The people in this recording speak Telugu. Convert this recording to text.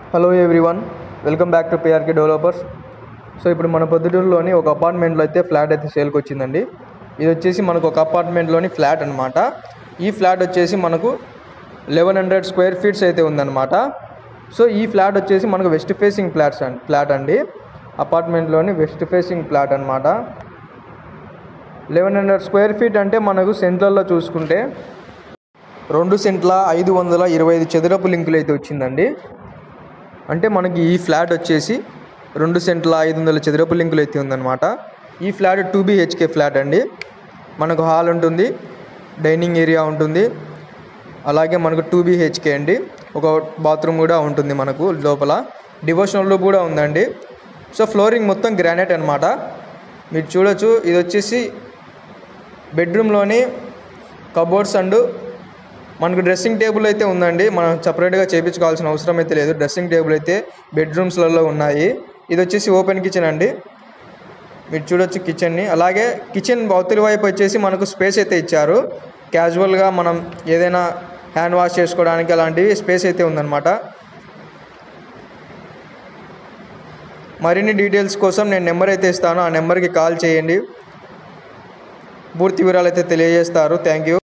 hello everyone welcome back to PRK developers so ఇప్పుడు మన పొద్దుటూరులోని ఒక అపార్ట్మెంట్లో అయితే ఫ్లాట్ అయితే సేల్కి వచ్చిందండి ఇది వచ్చేసి మనకు ఒక అపార్ట్మెంట్లోని ఫ్లాట్ అనమాట ఈ ఫ్లాట్ వచ్చేసి మనకు లెవెన్ హండ్రెడ్ స్క్వేర్ ఫీట్స్ అయితే ఉందన్నమాట సో ఈ ఫ్లాట్ వచ్చేసి మనకు వెస్ట్ ఫేసింగ్ ఫ్లాట్స్ అండి ఫ్లాట్ అండి అపార్ట్మెంట్లోని వెస్ట్ ఫేసింగ్ ఫ్లాట్ అనమాట లెవెన్ హండ్రెడ్ స్క్వేర్ ఫీట్ అంటే మనకు సెంట్రల్లో చూసుకుంటే రెండు సెంట్ల ఐదు వందల ఇరవై ఐదు చదరపు లింకులు అయితే వచ్చిందండి అంటే మనకి ఈ ఫ్లాట్ వచ్చేసి రెండు సెంట్ల ఐదు వందల చదరపు లింకులు అయితే ఉందన్నమాట ఈ ఫ్లాట్ టూ బీహెచ్కే ఫ్లాట్ అండి మనకు హాల్ ఉంటుంది డైనింగ్ ఏరియా ఉంటుంది అలాగే మనకు టూ బీహెచ్కే అండి ఒక బాత్రూమ్ కూడా ఉంటుంది మనకు లోపల డివోషనల్ రూమ్ కూడా ఉందండి సో ఫ్లోరింగ్ మొత్తం గ్రానైట్ అనమాట మీరు చూడొచ్చు ఇది వచ్చేసి బెడ్రూమ్లోని కబోర్డ్స్ అండ్ మనకు డ్రెస్సింగ్ టేబుల్ అయితే ఉందండి మనం సపరేట్గా చేయించుకోవాల్సిన అవసరం అయితే లేదు డ్రెస్సింగ్ టేబుల్ అయితే బెడ్రూమ్స్లలో ఉన్నాయి ఇది వచ్చేసి ఓపెన్ కిచెన్ అండి మీరు చూడొచ్చు కిచెన్ని అలాగే కిచెన్ అవతలి వైపు వచ్చేసి మనకు స్పేస్ అయితే ఇచ్చారు క్యాజువల్గా మనం ఏదైనా హ్యాండ్ వాష్ చేసుకోవడానికి అలాంటివి స్పేస్ అయితే ఉందన్నమాట మరిన్ని డీటెయిల్స్ కోసం నేను నెంబర్ అయితే ఇస్తాను ఆ నెంబర్కి కాల్ చేయండి పూర్తి వివరాలు అయితే తెలియజేస్తారు థ్యాంక్ యూ